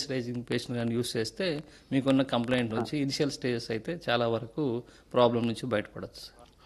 Raising paste కానీ use చేస్తే మీకున్న కంప్లైంట్ నుంచి ఇనిషియల్ స్టేజెస్ అయితే చాలా వరకు ప్రాబ్లం నుంచి బయటపడచ్చు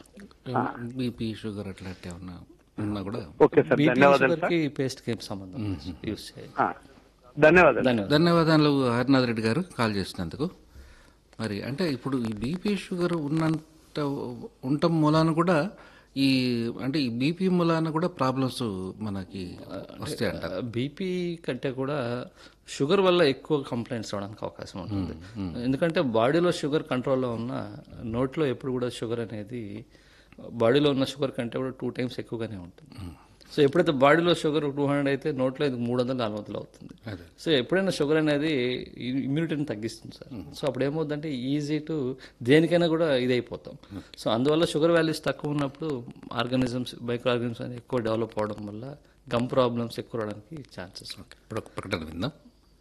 బీపీ షుగర్ అట్లాంటి ఏమన్నా ఉన్నా కూడా ఓకే సార్ బీపీ ధన్యవాదాలు షుగర్కి పేస్ట్ కి సంబంధం యూస్ చేయాలి ఆ, ధన్యవాదాలు ధన్యవాదాలు ధన్యవాదాలు హరినాథ్ రెడ్డి గారు కాల్ చేసినందుకు మరి అంటే ఇప్పుడు ఈ బీపీ షుగర్ ఉన్నంత ఉండటం మూలాన కూడా ఈ అంటే ఈ బీపీ మూలాన కూడా ప్రాబ్లమ్స్ మనకి వస్తాయి అంటారు బీపీ కంటే కూడా షుగర్ వల్ల ఎక్కువ కంప్లైంట్స్ రావడానికి అవకాశం ఉంటుంది ఎందుకంటే బాడీలో షుగర్ కంట్రోల్లో ఉన్న నోట్లో ఎప్పుడు కూడా షుగర్ అనేది బాడీలో ఉన్న షుగర్ కంటే కూడా టూ టైమ్స్ ఎక్కువగానే ఉంటుంది సో ఎప్పుడైతే బాడీలో షుగర్ టూ హండ్రెడ్ అయితే నోట్లో ఇది మూడు వందలు నాలుగు వందలు అవుతుంది అదే. సో ఎప్పుడైనా షుగర్ అనేది ఇమ్యూనిటీని తగ్గిస్తుంది సార్ సో అప్పుడు ఏమవుతుందంటే ఈజీ టు దేనికైనా కూడా ఇది అయిపోతాం సో అందువల్ల షుగర్ వాల్యూస్ తక్కువ ఉన్నప్పుడు ఆర్గానిజమ్స్ మైక్రో ఆర్గానిజమ్స్ అనేది ఎక్కువ డెవలప్ అవడం వల్ల గమ్ ప్రాబ్లమ్స్ ఎక్కువ రావడానికి ఛాన్సెస్ ఉంటాయి ఇప్పుడు ఒక ప్రకటన విందాం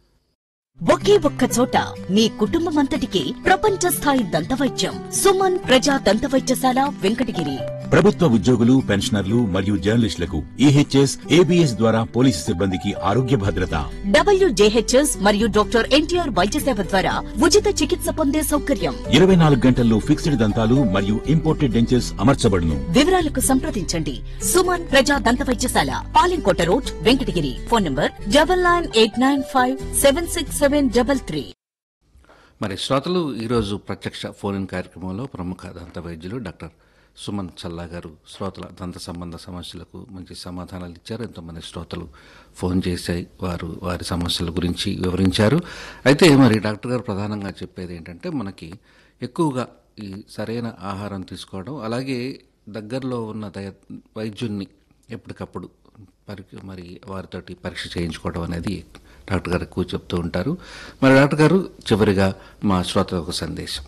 ఒకే ఒక్క చోట మీ కుటుంబం అంతటికి ప్రపంచ స్థాయి దంతవైద్యం సుమన్ ప్రజా దంతవైద్యశాల వెంకటగిరి ప్రభుత్వ ఉద్యోగులు పెన్షనర్లు మరియు జర్నలిస్టులకు ఈహెచ్ఎస్ ఏబిఎస్ ద్వారా పోలీసు సిబ్బందికి ఆరోగ్య భద్రత డబ్ల్యూజేహెచ్ఎస్ మరియు డాక్టర్ ఎన్టీఆర్ వైద్య సేవ ద్వారా ఉచిత చికిత్స పొందే సౌకర్యం ఇరవై నాలుగు గంటల్లో ఫిక్స్డ్ దంతాలు మరియు ఇంపోర్టెడ్ డెంచర్స్ అమర్చబడును వివరాలకు సంప్రదించండి సుమన్ ప్రజా దంతవైద్యశాల Palinkota road Venkatagiri phone number double nine eight nine five seven six seven double three మరి శ్రోతలు ఈరోజు ప్రత్యక్ష ఫోన్ ఇన్ కార్యక్రమంలో ప్రముఖ దంత వైద్యులు డాక్టర్ సుమన్ చల్లా గారు శ్రోతల దంత సంబంధ సమస్యలకు మంచి సమాధానాలు ఇచ్చారు ఎంతోమంది శ్రోతలు ఫోన్ చేశాయి వారు వారి సమస్యల గురించి వివరించారు అయితే మరి డాక్టర్ గారు ప్రధానంగా చెప్పేది ఏంటంటే మనకి ఎక్కువగా ఈ సరైన ఆహారం తీసుకోవడం అలాగే దగ్గరలో ఉన్న దయ వైద్యున్ని ఎప్పటికప్పుడు పరి మరి వారితోటి పరీక్ష చేయించుకోవడం అనేది డాక్టర్ గారు ఎక్కువ చెప్తూ ఉంటారు మరి డాక్టర్ గారు చివరిగా మా శ్రోతలకు ఒక సందేశం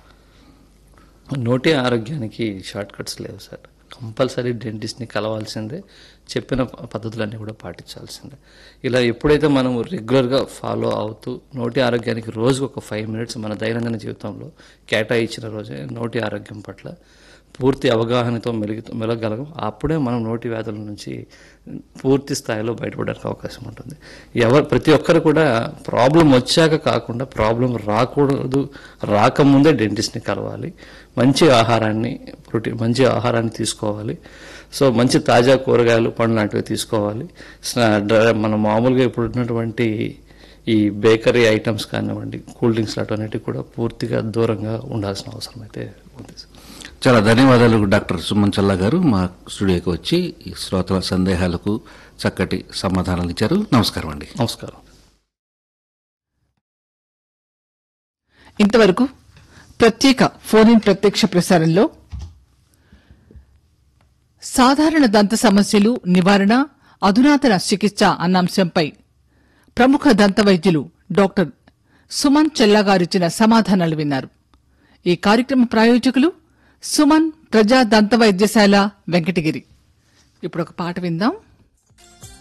నోటి ఆరోగ్యానికి షార్ట్ కట్స్ లేవు సార్ కంపల్సరీ డెంటిస్ట్ని కలవాల్సిందే చెప్పిన పద్ధతులన్నీ కూడా పాటించాల్సిందే ఇలా ఎప్పుడైతే మనం రెగ్యులర్గా ఫాలో అవుతూ నోటి ఆరోగ్యానికి రోజుకు ఒక ఫైవ్ మినిట్స్ మన దైనందిన జీవితంలో కేటాయించిన రోజే నోటి ఆరోగ్యం పట్ల పూర్తి అవగాహనతో మెలుగు మెలగలం అప్పుడే మనం నోటి వ్యాధుల నుంచి పూర్తి స్థాయిలో బయటపడడానికి అవకాశం ఉంటుంది ఎవరు ప్రతి ఒక్కరు కూడా ప్రాబ్లం వచ్చాక కాకుండా ప్రాబ్లం రాకూడదు రాకముందే డెంటిస్ట్ని కలవాలి మంచి ఆహారాన్ని ప్రోటీన్ మంచి ఆహారాన్ని తీసుకోవాలి సో మంచి తాజా కూరగాయలు పండ్లు లాంటివి తీసుకోవాలి స్నా- డ్ర- మన మామూలుగా ఇప్పుడు ఉన్నటువంటి ఈ బేకరీ ఐటమ్స్ కానివ్వండి కూల్ డ్రింక్స్ లాంటివన్నిటి కూడా పూర్తిగా దూరంగా ఉండాల్సిన అవసరం అయితే ఉంది సార్. చాలా ధన్యవాదాలు డాక్టర్ సుమన్ చల్లా గారు మా స్టూడియోకి వచ్చి ఈ శ్రోతల సందేహాలకు చక్కటి సమాధానాలు ఇచ్చారు నమస్కారం అండి నమస్కారం ఇంతవరకు ప్రత్యేక ఫోన్ ఇన్ ప్రత్యక్ష ప్రసారంలో సాధారణ దంత సమస్యలు నివారణ అధునాతన చికిత్స అన్న అంశంపై ప్రముఖ దంత వైద్యులు డాక్టర్ సుమన్ చెల్లా గారిచ్చిన సమాధానాలు విన్నారు ఈ కార్యక్రమ ప్రాయోజకులు సుమన్ ప్రజా దంత వైద్యశాల వెంకటగిరి ఇప్పుడు ఒక పాట విందాం